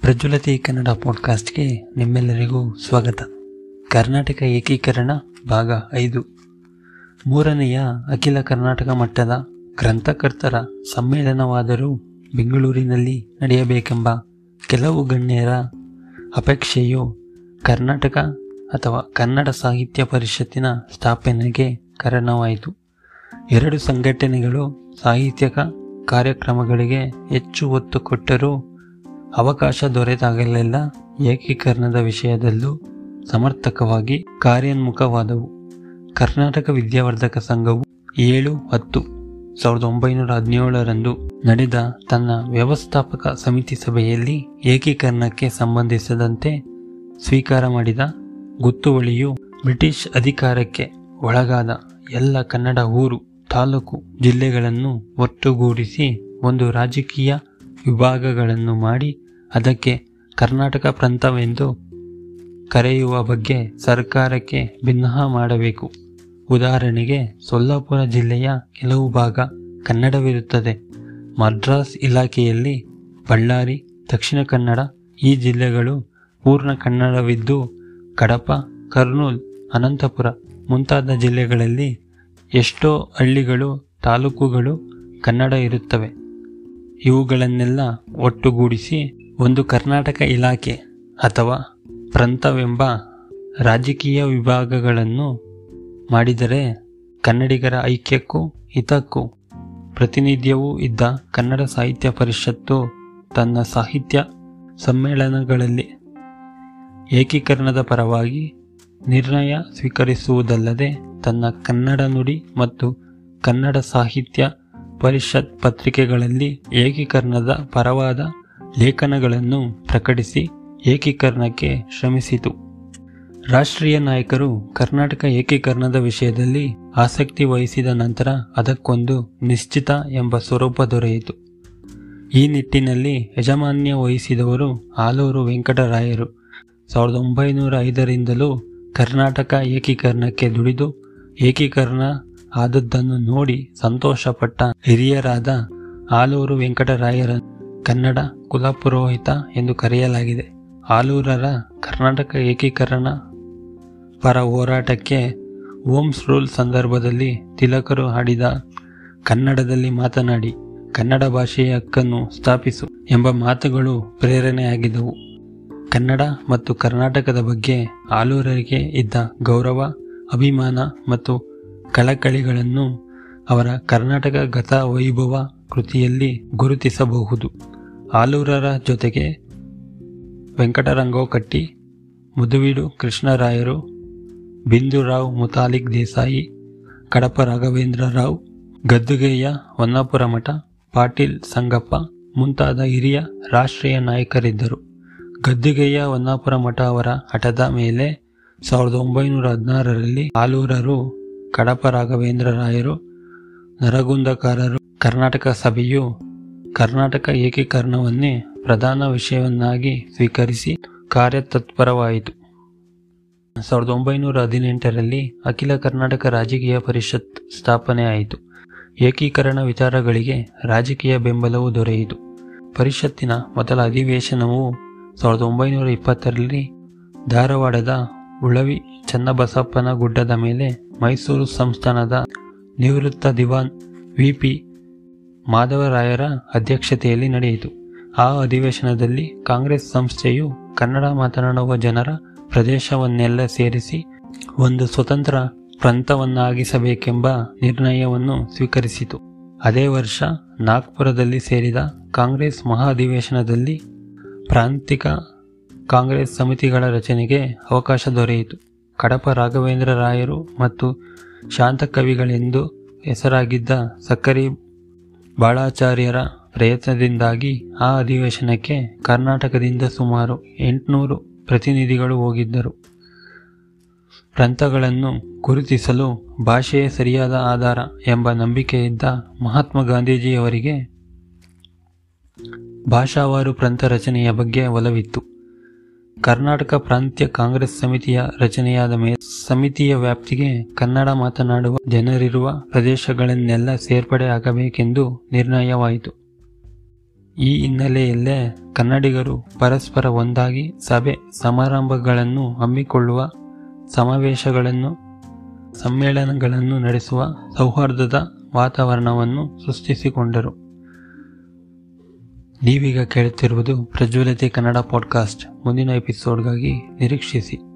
ಪ್ರಜ್ವಲತೆ ಕನ್ನಡ ಪಾಡ್ಕಾಸ್ಟ್ಗೆ ನಿಮ್ಮೆಲ್ಲರಿಗೂ ಸ್ವಾಗತ ಕರ್ನಾಟಕ ಏಕೀಕರಣ ಭಾಗ ಐದು ಮೂರನೆಯ ಅಖಿಲ ಕರ್ನಾಟಕ ಮಟ್ಟದ ಗ್ರಂಥಕರ್ತರ ಸಮ್ಮೇಳನವಾದರೂ ಬೆಂಗಳೂರಿನಲ್ಲಿ ನಡೆಯಬೇಕೆಂಬ ಕೆಲವು ಗಣ್ಯರ ಅಪೇಕ್ಷೆಯು ಕರ್ನಾಟಕ ಅಥವಾ ಕನ್ನಡ ಸಾಹಿತ್ಯ ಪರಿಷತ್ತಿನ ಸ್ಥಾಪನೆಗೆ ಕಾರಣವಾಯಿತು ಎರಡು ಸಂಘಟನೆಗಳು ಸಾಹಿತ್ಯಕ ಕಾರ್ಯಕ್ರಮಗಳಿಗೆ ಹೆಚ್ಚು ಒತ್ತು ಕೊಟ್ಟರೂ ಅವಕಾಶ ದೊರೆತಾಗಲೆಲ್ಲ ಏಕೀಕರಣದ ವಿಷಯದಲ್ಲೂ ಸಮರ್ಥಕವಾಗಿ ಕಾರ್ಯೋನ್ಮುಖವಾದವು ಕರ್ನಾಟಕ ವಿದ್ಯಾವರ್ಧಕ ಸಂಘವು ಏಳು ಹತ್ತು ಸಾವಿರದ ಒಂಬೈನೂರ ಹದಿನೇಳರಂದು ನಡೆದ ತನ್ನ ವ್ಯವಸ್ಥಾಪಕ ಸಮಿತಿ ಸಭೆಯಲ್ಲಿ ಏಕೀಕರಣಕ್ಕೆ ಸಂಬಂಧಿಸಿದಂತೆ ಸ್ವೀಕಾರ ಮಾಡಿದ ಗೊತ್ತುವಳಿಯು ಬ್ರಿಟಿಷ್ ಅಧಿಕಾರಕ್ಕೆ ಒಳಗಾದ ಎಲ್ಲ ಕನ್ನಡ ಊರು ತಾಲೂಕು ಜಿಲ್ಲೆಗಳನ್ನು ಒಟ್ಟುಗೂಡಿಸಿ ಒಂದು ರಾಜಕೀಯ ವಿಭಾಗಗಳನ್ನು ಮಾಡಿ ಅದಕ್ಕೆ ಕರ್ನಾಟಕ ಪ್ರಾಂತವೆಂದು ಕರೆಯುವ ಬಗ್ಗೆ ಸರ್ಕಾರಕ್ಕೆ ಭಿನ್ನಹ ಮಾಡಬೇಕು ಉದಾಹರಣೆಗೆ ಸೊಲ್ಲಾಪುರ ಜಿಲ್ಲೆಯ ಕೆಲವು ಭಾಗ ಕನ್ನಡವಿರುತ್ತದೆ ಮದ್ರಾಸ್ ಇಲಾಖೆಯಲ್ಲಿ ಬಳ್ಳಾರಿ ದಕ್ಷಿಣ ಕನ್ನಡ ಈ ಜಿಲ್ಲೆಗಳು ಪೂರ್ಣ ಕನ್ನಡವಿದ್ದು ಕಡಪ ಕರ್ನೂಲ್ ಅನಂತಪುರ ಮುಂತಾದ ಜಿಲ್ಲೆಗಳಲ್ಲಿ ಎಷ್ಟೋ ಹಳ್ಳಿಗಳು ತಾಲೂಕುಗಳು ಕನ್ನಡ ಇರುತ್ತವೆ ಇವುಗಳನ್ನೆಲ್ಲ ಒಟ್ಟುಗೂಡಿಸಿ ಒಂದು ಕರ್ನಾಟಕ ಇಲಾಖೆ ಅಥವಾ ಪ್ರಾಂತವೆಂಬ ರಾಜಕೀಯ ವಿಭಾಗಗಳನ್ನು ಮಾಡಿದರೆ ಕನ್ನಡಿಗರ ಐಕ್ಯಕ್ಕೂ ಹಿತಕ್ಕೂ ಪ್ರತಿನಿಧ್ಯವೂ ಇದ್ದ ಕನ್ನಡ ಸಾಹಿತ್ಯ ಪರಿಷತ್ತು ತನ್ನ ಸಾಹಿತ್ಯ ಸಮ್ಮೇಳನಗಳಲ್ಲಿ ಏಕೀಕರಣದ ಪರವಾಗಿ ನಿರ್ಣಯ ಸ್ವೀಕರಿಸುವುದಲ್ಲದೆ ತನ್ನ ಕನ್ನಡ ನುಡಿ ಮತ್ತು ಕನ್ನಡ ಸಾಹಿತ್ಯ ಪರಿಷತ್ ಪತ್ರಿಕೆಗಳಲ್ಲಿ ಏಕೀಕರಣದ ಪರವಾದ ಲೇಖನಗಳನ್ನು ಪ್ರಕಟಿಸಿ ಏಕೀಕರಣಕ್ಕೆ ಶ್ರಮಿಸಿತು ರಾಷ್ಟ್ರೀಯ ನಾಯಕರು ಕರ್ನಾಟಕ ಏಕೀಕರಣದ ವಿಷಯದಲ್ಲಿ ಆಸಕ್ತಿ ವಹಿಸಿದ ನಂತರ ಅದಕ್ಕೊಂದು ನಿಶ್ಚಿತ ಎಂಬ ಸ್ವರೂಪ ದೊರೆಯಿತು ಈ ನಿಟ್ಟಿನಲ್ಲಿ ಯಜಮಾನ್ಯ ವಹಿಸಿದವರು ಆಲೂರು ವೆಂಕಟರಾಯರು ಸಾವಿರದ ಒಂಬೈನೂರ ಐದರಿಂದಲೂ ಕರ್ನಾಟಕ ಏಕೀಕರಣಕ್ಕೆ ದುಡಿದು ಏಕೀಕರಣ ಆದದ್ದನ್ನು ನೋಡಿ ಸಂತೋಷಪಟ್ಟ ಹಿರಿಯರಾದ ಆಲೂರು ವೆಂಕಟರಾಯರ ಕನ್ನಡ ಕುಲಪುರೋಹಿತ ಎಂದು ಕರೆಯಲಾಗಿದೆ ಆಲೂರರ ಕರ್ನಾಟಕ ಏಕೀಕರಣ ಪರ ಹೋರಾಟಕ್ಕೆ ಓಮ್ಸ್ ರೂಲ್ ಸಂದರ್ಭದಲ್ಲಿ ತಿಲಕರು ಹಾಡಿದ ಕನ್ನಡದಲ್ಲಿ ಮಾತನಾಡಿ ಕನ್ನಡ ಭಾಷೆಯ ಹಕ್ಕನ್ನು ಸ್ಥಾಪಿಸು ಎಂಬ ಮಾತುಗಳು ಪ್ರೇರಣೆಯಾಗಿದ್ದವು ಕನ್ನಡ ಮತ್ತು ಕರ್ನಾಟಕದ ಬಗ್ಗೆ ಆಲೂರರಿಗೆ ಇದ್ದ ಗೌರವ ಅಭಿಮಾನ ಮತ್ತು ಕಳಕಳಿಗಳನ್ನು ಅವರ ಕರ್ನಾಟಕ ಗತ ವೈಭವ ಕೃತಿಯಲ್ಲಿ ಗುರುತಿಸಬಹುದು ಆಲೂರರ ಜೊತೆಗೆ ವೆಂಕಟರಂಗೋಕಟ್ಟಿ ಮುದುವಿಡು ಕೃಷ್ಣರಾಯರು ಬಿಂದುರಾವ್ ಮುತಾಲಿಕ್ ದೇಸಾಯಿ ಕಡಪ ರಾಘವೇಂದ್ರ ರಾವ್ ಗದ್ದುಗೆಯ ಹೊನ್ನಾಪುರ ಮಠ ಪಾಟೀಲ್ ಸಂಗಪ್ಪ ಮುಂತಾದ ಹಿರಿಯ ರಾಷ್ಟ್ರೀಯ ನಾಯಕರಿದ್ದರು ಗದ್ದುಗೆಯ ಹೊನ್ನಾಪುರ ಮಠ ಅವರ ಹಠದ ಮೇಲೆ ಸಾವಿರದ ಒಂಬೈನೂರ ಹದಿನಾರರಲ್ಲಿ ಆಲೂರರು ಕಡಪ ರಾಘವೇಂದ್ರ ರಾಯರು ನರಗುಂದಕಾರರು ಕರ್ನಾಟಕ ಸಭೆಯು ಕರ್ನಾಟಕ ಏಕೀಕರಣವನ್ನೇ ಪ್ರಧಾನ ವಿಷಯವನ್ನಾಗಿ ಸ್ವೀಕರಿಸಿ ಕಾರ್ಯತತ್ಪರವಾಯಿತು ಸಾವಿರದ ಒಂಬೈನೂರ ಹದಿನೆಂಟರಲ್ಲಿ ಅಖಿಲ ಕರ್ನಾಟಕ ರಾಜಕೀಯ ಪರಿಷತ್ ಸ್ಥಾಪನೆ ಆಯಿತು ಏಕೀಕರಣ ವಿಚಾರಗಳಿಗೆ ರಾಜಕೀಯ ಬೆಂಬಲವೂ ದೊರೆಯಿತು ಪರಿಷತ್ತಿನ ಮೊದಲ ಅಧಿವೇಶನವು ಸಾವಿರದ ಒಂಬೈನೂರ ಇಪ್ಪತ್ತರಲ್ಲಿ ಧಾರವಾಡದ ಉಳವಿ ಚನ್ನಬಸಪ್ಪನ ಗುಡ್ಡದ ಮೇಲೆ ಮೈಸೂರು ಸಂಸ್ಥಾನದ ನಿವೃತ್ತ ದಿವಾನ್ ವಿ ಪಿ ಮಾಧವರಾಯರ ಅಧ್ಯಕ್ಷತೆಯಲ್ಲಿ ನಡೆಯಿತು ಆ ಅಧಿವೇಶನದಲ್ಲಿ ಕಾಂಗ್ರೆಸ್ ಸಂಸ್ಥೆಯು ಕನ್ನಡ ಮಾತನಾಡುವ ಜನರ ಪ್ರದೇಶವನ್ನೆಲ್ಲ ಸೇರಿಸಿ ಒಂದು ಸ್ವತಂತ್ರ ಪ್ರಾಂತವನ್ನಾಗಿಸಬೇಕೆಂಬ ನಿರ್ಣಯವನ್ನು ಸ್ವೀಕರಿಸಿತು ಅದೇ ವರ್ಷ ನಾಗ್ಪುರದಲ್ಲಿ ಸೇರಿದ ಕಾಂಗ್ರೆಸ್ ಮಹಾ ಅಧಿವೇಶನದಲ್ಲಿ ಪ್ರಾಂತಿಕ ಕಾಂಗ್ರೆಸ್ ಸಮಿತಿಗಳ ರಚನೆಗೆ ಅವಕಾಶ ದೊರೆಯಿತು ಕಡಪ ರಾಘವೇಂದ್ರ ರಾಯರು ಮತ್ತು ಶಾಂತಕವಿಗಳೆಂದು ಹೆಸರಾಗಿದ್ದ ಸಕ್ಕರಿ ಬಾಳಾಚಾರ್ಯರ ಪ್ರಯತ್ನದಿಂದಾಗಿ ಆ ಅಧಿವೇಶನಕ್ಕೆ ಕರ್ನಾಟಕದಿಂದ ಸುಮಾರು ಎಂಟುನೂರು ಪ್ರತಿನಿಧಿಗಳು ಹೋಗಿದ್ದರು ಪ್ರಾಂತಗಳನ್ನು ಗುರುತಿಸಲು ಭಾಷೆಯೇ ಸರಿಯಾದ ಆಧಾರ ಎಂಬ ನಂಬಿಕೆಯಿದ್ದ ಮಹಾತ್ಮ ಗಾಂಧೀಜಿಯವರಿಗೆ ಭಾಷಾವಾರು ಪ್ರಾಂತ ರಚನೆಯ ಬಗ್ಗೆ ಒಲವಿತ್ತು ಕರ್ನಾಟಕ ಪ್ರಾಂತ್ಯ ಕಾಂಗ್ರೆಸ್ ಸಮಿತಿಯ ರಚನೆಯಾದ ಮೇಲೆ ಸಮಿತಿಯ ವ್ಯಾಪ್ತಿಗೆ ಕನ್ನಡ ಮಾತನಾಡುವ ಜನರಿರುವ ಪ್ರದೇಶಗಳನ್ನೆಲ್ಲ ಸೇರ್ಪಡೆ ಆಗಬೇಕೆಂದು ನಿರ್ಣಯವಾಯಿತು ಈ ಹಿನ್ನೆಲೆಯಲ್ಲೇ ಕನ್ನಡಿಗರು ಪರಸ್ಪರ ಒಂದಾಗಿ ಸಭೆ ಸಮಾರಂಭಗಳನ್ನು ಹಮ್ಮಿಕೊಳ್ಳುವ ಸಮಾವೇಶಗಳನ್ನು ಸಮ್ಮೇಳನಗಳನ್ನು ನಡೆಸುವ ಸೌಹಾರ್ದದ ವಾತಾವರಣವನ್ನು ಸೃಷ್ಟಿಸಿಕೊಂಡರು ನೀವೀಗ ಕೇಳುತ್ತಿರುವುದು ಪ್ರಜ್ವಲತೆ ಕನ್ನಡ ಪಾಡ್ಕಾಸ್ಟ್ ಮುಂದಿನ ಎಪಿಸೋಡ್ಗಾಗಿ ನಿರೀಕ್ಷಿಸಿ